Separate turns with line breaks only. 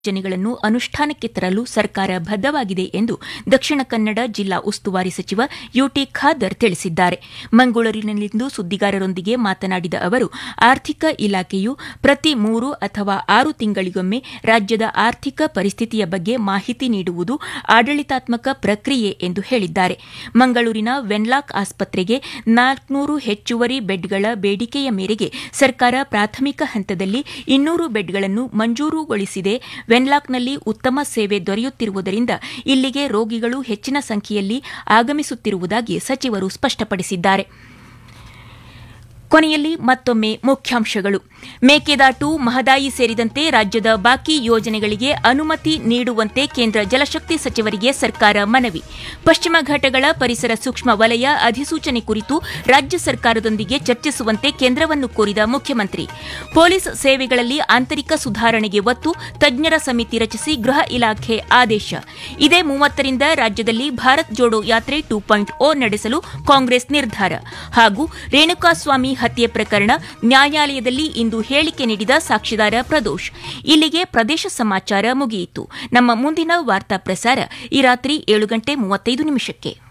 ಯೋಜನೆಗಳನ್ನು ಅನುಷ್ಠಾನಕ್ಕೆ ತರಲು ಸರ್ಕಾರ ಬದ್ದವಾಗಿದೆ ಎಂದು ದಕ್ಷಿಣ ಕನ್ನಡ ಜಿಲ್ಲಾ ಉಸ್ತುವಾರಿ ಸಚಿವ ಯುಟಿ ಖಾದರ್ ತಿಳಿಸಿದ್ದಾರೆ ಮಂಗಳೂರಿನಲ್ಲಿಂದು ಸುದ್ದಿಗಾರರೊಂದಿಗೆ ಮಾತನಾಡಿದ ಅವರು ಆರ್ಥಿಕ ಇಲಾಖೆಯು ಪ್ರತಿ ಮೂರು ಅಥವಾ ಆರು ತಿಂಗಳಿಗೊಮ್ಮೆ ರಾಜ್ಯದ ಆರ್ಥಿಕ ಪರಿಸ್ಥಿತಿಯ ಬಗ್ಗೆ ಮಾಹಿತಿ ನೀಡುವುದು ಆಡಳಿತಾತ್ಮಕ ಪ್ರಕ್ರಿಯೆ ಎಂದು ಹೇಳಿದ್ದಾರೆ ಮಂಗಳೂರಿನ ವೆನ್ಲಾಕ್ ಆಸ್ಪತ್ರೆಗೆ ನಾಲ್ಕುನೂರು ಹೆಚ್ಚುವರಿ ಬೆಡ್ಗಳ ಬೇಡಿಕೆಯ ಮೇರೆಗೆ ಸರ್ಕಾರ ಪ್ರಾಥಮಿಕ ಹಂತದಲ್ಲಿ ಇನ್ನೂರು ಬೆಡ್ಗಳನ್ನು ಮಂಜೂರುಗೊಳಿಸಿದೆ ವೆನ್ಲಾಕ್ನಲ್ಲಿ ಉತ್ತಮ ಸೇವೆ ದೊರೆಯುತ್ತಿರುವುದರಿಂದ ಇಲ್ಲಿಗೆ ರೋಗಿಗಳು ಹೆಚ್ಚಿನ ಸಂಖ್ಯೆಯಲ್ಲಿ ಆಗಮಿಸುತ್ತಿರುವುದಾಗಿ ಸಚಿವರು ಸ್ಪಷ್ಟಪಡಿಸಿದ್ದಾರೆ ಕೊನೆಯಲ್ಲಿ ಮತ್ತೊಮ್ಮೆ ಮುಖ್ಯಾಂಶಗಳು ಮೇಕೆದಾಟು ಮಹದಾಯಿ ಸೇರಿದಂತೆ ರಾಜ್ಯದ ಬಾಕಿ ಯೋಜನೆಗಳಿಗೆ ಅನುಮತಿ ನೀಡುವಂತೆ ಕೇಂದ್ರ ಜಲಶಕ್ತಿ ಸಚಿವರಿಗೆ ಸರ್ಕಾರ ಮನವಿ ಪಶ್ಚಿಮ ಘಟ್ಟಗಳ ಪರಿಸರ ಸೂಕ್ಷ್ಮ ವಲಯ ಅಧಿಸೂಚನೆ ಕುರಿತು ರಾಜ್ಯ ಸರ್ಕಾರದೊಂದಿಗೆ ಚರ್ಚಿಸುವಂತೆ ಕೇಂದ್ರವನ್ನು ಕೋರಿದ ಮುಖ್ಯಮಂತ್ರಿ ಪೊಲೀಸ್ ಸೇವೆಗಳಲ್ಲಿ ಆಂತರಿಕ ಸುಧಾರಣೆಗೆ ಒತ್ತು ತಜ್ಞರ ಸಮಿತಿ ರಚಿಸಿ ಗೃಹ ಇಲಾಖೆ ಆದೇಶ ಇದೇ ಮೂವತ್ತರಿಂದ ರಾಜ್ಯದಲ್ಲಿ ಭಾರತ್ ಜೋಡೋ ಯಾತ್ರೆ ಟೂ ಪಾಯಿಂಟ್ ಓ ನಡೆಸಲು ಕಾಂಗ್ರೆಸ್ ನಿರ್ಧಾರ ಹಾಗೂ ರೇಣುಕಾಸ್ವಾಮಿ ಹತ್ಯೆ ಪ್ರಕರಣ ನ್ಯಾಯಾಲಯದಲ್ಲಿ ಇಂದು ಹೇಳಿಕೆ ನೀಡಿದ ಸಾಕ್ಷಿದಾರ ಪ್ರದೋಷ್ ಇಲ್ಲಿಗೆ ಪ್ರದೇಶ ಸಮಾಚಾರ ಮುಗಿಯಿತು ನಮ್ಮ ಮುಂದಿನ ವಾರ್ತಾ ಪ್ರಸಾರ ಈ ರಾತ್ರಿ ಏಳು ಗಂಟೆ ಮೂವತ್ತೈದು ನಿಮಿಷಕ್ಕೆ